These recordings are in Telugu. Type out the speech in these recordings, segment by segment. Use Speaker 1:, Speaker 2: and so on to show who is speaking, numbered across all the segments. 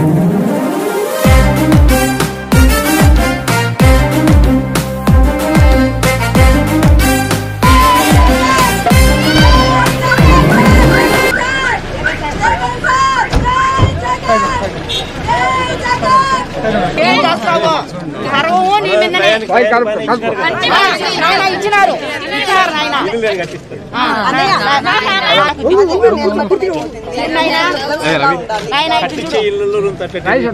Speaker 1: ఏం చేస్తావు గర్వము నీ మీదనే నాయన ఇచ్చినారు ఇచ్చినారు నాయన ఆ, నాయన, నాయన, నాయన ఇటు చూడు. నాయన,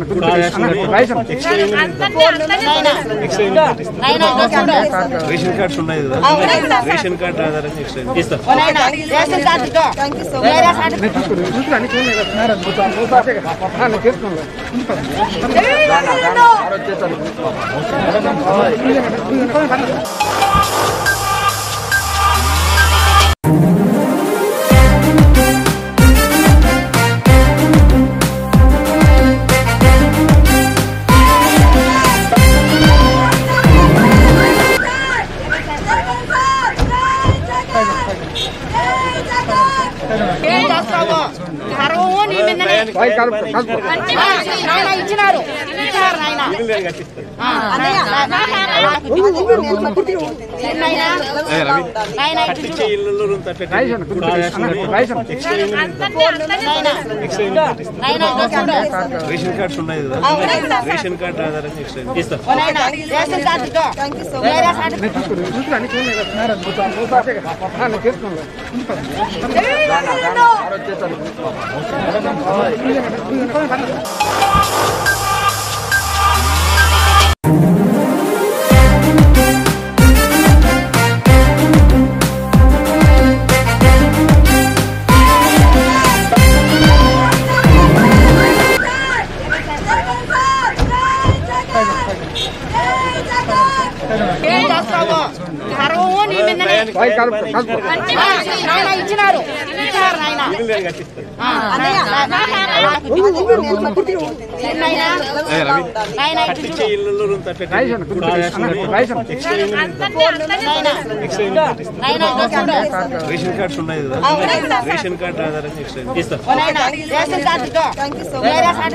Speaker 1: నాయన ఇటు చూడు.
Speaker 2: రేషన్ కార్డ్స్ ఉన్నాయి కదా
Speaker 1: అవునా కదా?
Speaker 2: రేషన్ కార్డ్ ఆధారంగా ఎక్స్చేంజ్ ఇస్తాం
Speaker 1: ఓ నాయన, రేషన్ కార్డు ఇదిగో. వేరే కార్డు. ఏం చేస్తావు గర్వము నీ మీదనే నాయన ఇచ్చినారు ఇచ్చినారు నాయన ఆ, నాయన, నాయన, నాయన ఇటు చూడు.
Speaker 2: ఇల్లు రూమ్ థర్టీ
Speaker 1: నాయన, నాయన ఇటు చూడు.
Speaker 2: రేషన్ కార్డ్స్ ఉన్నాయి కదా
Speaker 1: అవునా కదా?
Speaker 2: రేషన్ కార్డ్ ఆధారంగా ఎక్స్చేంజ్ ఇస్తాం
Speaker 1: ఓ నాయన, రేషన్ కార్డు ఇదిగో. వేరే కార్డు. ఏం చేస్తావు గర్వము నీ మీదనే నాయన ఇచ్చినారు ఇచ్చినారు నాయన ఆ, నాయన, నాయన ఇటు చూడు.
Speaker 2: ఇల్లు రూమ్ థర్టీ
Speaker 1: నాయన, నాయన ఇటు చూడు.
Speaker 2: రేషన్ కార్డ్స్ ఉన్నాయి కదా
Speaker 1: అవునా కదా?
Speaker 2: రేషన్ కార్డ్ ఆధారంగా ఎక్స్చేంజ్ ఇస్తాం
Speaker 1: ఓ నాయన, రేషన్ కార్డు ఇదిగో. వేరే కార్డు.